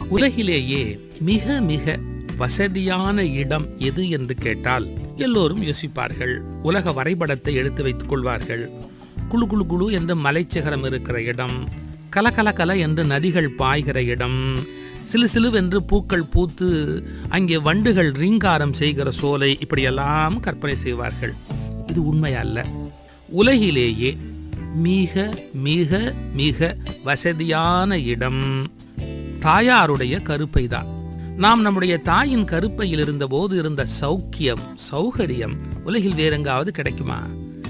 உலகிலேயே மிக மிக வசதியான இடம் எது என்று கேட்டால் எல்லோரும் யோசிப்பார்கள் உலக வரைபடத்தை எடுத்து வைத்துக் கொள்வார்கள் குளு குளு குளு என்று மலைச்சிகரம் இருக்கிற இடம் கலகல கல என்று நதிகள் பாய்கிற இடம் சிலு சிலுவென்று பூக்கள் பூத்து அங்கே வண்டுகள் ரீங்காரம் செய்கிற சோலை இப்படியெல்லாம் கற்பனை செய்வார்கள் இது உண்மை அல்ல உலகிலேயே மிக மிக மிக வசதியான இடம் தாயாருடைய கருப்பை தான் நாம் நம்முடைய தாயின் கருப்பையில் இருந்தபோது இருந்த சௌக்கியம் சௌகரியம் உலகில் வேறெங்காவது கிடைக்குமா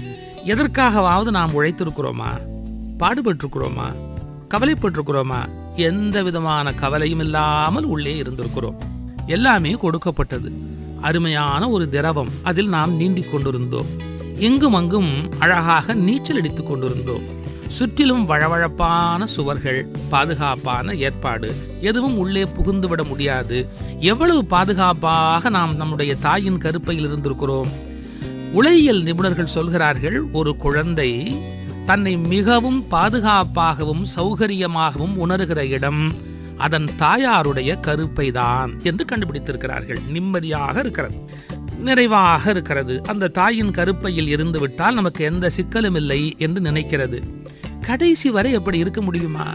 எதற்காகவாவது நாம் உழைத்திருக்கிறோமா பாடுபட்டிருக்கிறோமா கவலைப்பட்டிருக்கிறோமா எந்த விதமான கவலையும் இல்லாமல் உள்ளே இருந்திருக்கிறோம் எல்லாமே கொடுக்கப்பட்டது அருமையான ஒரு திரவம் அதில் நாம் நீந்திக் கொண்டிருந்தோம் எங்கும் அங்கும் அழகாக நீச்சல் அடித்துக் கொண்டிருந்தோம் சுற்றிலும் வழவழப்பான சுவர்கள் பாதுகாப்பான ஏற்பாடு எதுவும் உள்ளே புகுந்துவிட முடியாது எவ்வளவு பாதுகாப்பாக நாம் நம்முடைய தாயின் கருப்பையில் இருந்திருக்கிறோம் உளவியல் நிபுணர்கள் சொல்கிறார்கள் ஒரு குழந்தை தன்னை மிகவும் பாதுகாப்பாகவும் சௌகரியமாகவும் உணர்கிற இடம் அதன் தாயாருடைய கருப்பை தான் என்று கண்டுபிடித்திருக்கிறார்கள் நிம்மதியாக இருக்கிறது நிறைவாக இருக்கிறது அந்த தாயின் கருப்பையில் இருந்து விட்டால் நமக்கு எந்த சிக்கலும் இல்லை என்று நினைக்கிறது கடைசி வரை எப்படி இருக்க முடியுமா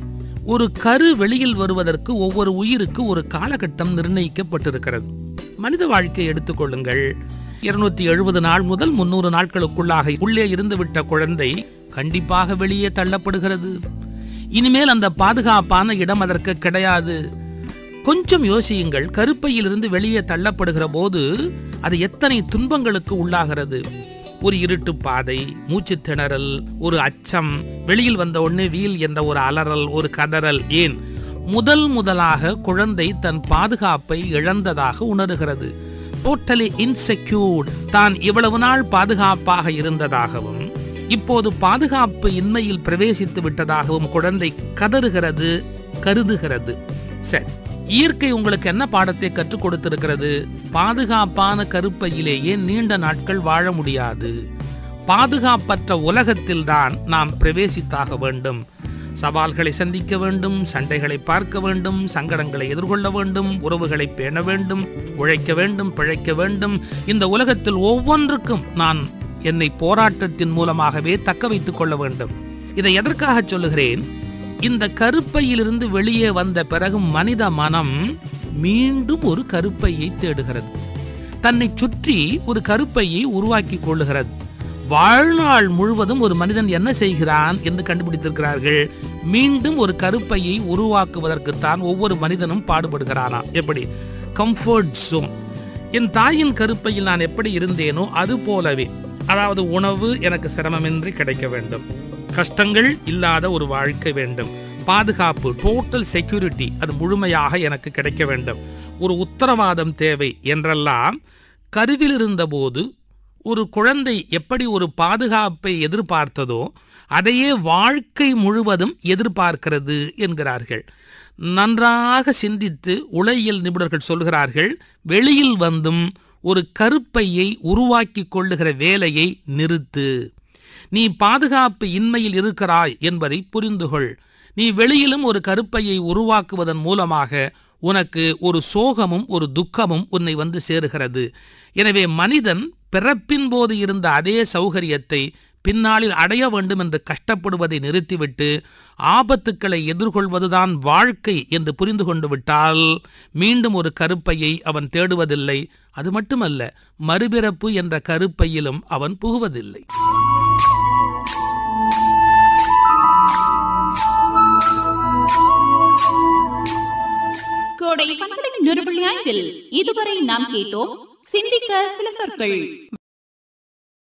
ஒரு கரு வெளியில் வருவதற்கு ஒவ்வொரு உயிருக்கு ஒரு காலகட்டம் நிர்ணயிக்கப்பட்டிருக்கிறது மனித வாழ்க்கையை எடுத்துக்கொள்ளுங்கள் இருநூத்தி எழுபது நாள் முதல் முன்னூறு நாட்களுக்குள்ளாக உள்ளே இருந்துவிட்ட குழந்தை கண்டிப்பாக வெளியே தள்ளப்படுகிறது இனிமேல் அந்த பாதுகாப்பான இடம் அதற்கு கிடையாது கொஞ்சம் யோசியுங்கள் கருப்பையிலிருந்து வெளியே தள்ளப்படுகிற போது அது எத்தனை துன்பங்களுக்கு உள்ளாகிறது ஒரு இருட்டு பாதை மூச்சு திணறல் ஒரு அச்சம் வெளியில் வந்த உடனே வீல் என்ற ஒரு அலறல் ஒரு கதறல் ஏன் முதல் முதலாக குழந்தை தன் பாதுகாப்பை இழந்ததாக உணர்கிறது டோட்டலி இன்செக்யூர்ட் தான் இவ்வளவு நாள் பாதுகாப்பாக இருந்ததாகவும் இப்போது பாதுகாப்பு இன்மையில் பிரவேசித்து விட்டதாகவும் குழந்தை கதறுகிறது கருதுகிறது சரி இயற்கை உங்களுக்கு என்ன பாடத்தை கற்றுக் கொடுத்திருக்கிறது பாதுகாப்பான கருப்பையிலேயே நீண்ட நாட்கள் வாழ முடியாது பாதுகாப்பற்ற உலகத்தில்தான் நாம் பிரவேசித்தாக வேண்டும் சவால்களை சந்திக்க வேண்டும் சண்டைகளை பார்க்க வேண்டும் சங்கடங்களை எதிர்கொள்ள வேண்டும் உறவுகளை பேண வேண்டும் உழைக்க வேண்டும் பிழைக்க வேண்டும் இந்த உலகத்தில் ஒவ்வொன்றுக்கும் நான் என்னை போராட்டத்தின் மூலமாகவே தக்க வைத்துக் கொள்ள வேண்டும் இதை எதற்காக சொல்லுகிறேன் இந்த கருப்பையிலிருந்து வெளியே வந்த பிறகு மனித மனம் மீண்டும் ஒரு கருப்பையை தேடுகிறது தன்னை சுற்றி ஒரு கருப்பையை உருவாக்கி கொள்ளுகிறது வாழ்நாள் முழுவதும் ஒரு மனிதன் என்ன செய்கிறான் என்று கண்டுபிடித்திருக்கிறார்கள் மீண்டும் ஒரு கருப்பையை உருவாக்குவதற்குத்தான் ஒவ்வொரு மனிதனும் பாடுபடுகிறானா எப்படி கம்ஃபர்ட் ஜோன் என் தாயின் கருப்பையில் நான் எப்படி இருந்தேனோ அது போலவே அதாவது உணவு எனக்கு சிரமமின்றி கிடைக்க வேண்டும் கஷ்டங்கள் இல்லாத ஒரு வாழ்க்கை வேண்டும் பாதுகாப்பு டோட்டல் செக்யூரிட்டி அது முழுமையாக எனக்கு கிடைக்க வேண்டும் ஒரு உத்தரவாதம் தேவை என்றெல்லாம் கருவில் இருந்தபோது ஒரு குழந்தை எப்படி ஒரு பாதுகாப்பை எதிர்பார்த்ததோ அதையே வாழ்க்கை முழுவதும் எதிர்பார்க்கிறது என்கிறார்கள் நன்றாக சிந்தித்து உளவியல் நிபுணர்கள் சொல்கிறார்கள் வெளியில் வந்தும் ஒரு கருப்பையை உருவாக்கி கொள்ளுகிற வேலையை நிறுத்து நீ பாதுகாப்பு இன்மையில் இருக்கிறாய் என்பதை புரிந்து கொள் நீ வெளியிலும் ஒரு கருப்பையை உருவாக்குவதன் மூலமாக உனக்கு ஒரு சோகமும் ஒரு துக்கமும் உன்னை வந்து சேருகிறது எனவே மனிதன் பிறப்பின் போது இருந்த அதே சௌகரியத்தை பின்னாளில் அடைய வேண்டும் என்று கஷ்டப்படுவதை நிறுத்திவிட்டு ஆபத்துக்களை எதிர்கொள்வதுதான் வாழ்க்கை என்று புரிந்து கொண்டு விட்டால் மீண்டும் ஒரு கருப்பையை அவன் தேடுவதில்லை அது மட்டுமல்ல மறுபிறப்பு என்ற கருப்பையிலும் அவன் புகுவதில்லை கோடை பண்பலை நிறுவனி ஐந்தில் இதுவரை நாம் கேட்டோம் சிந்திக்க சில சொற்கள்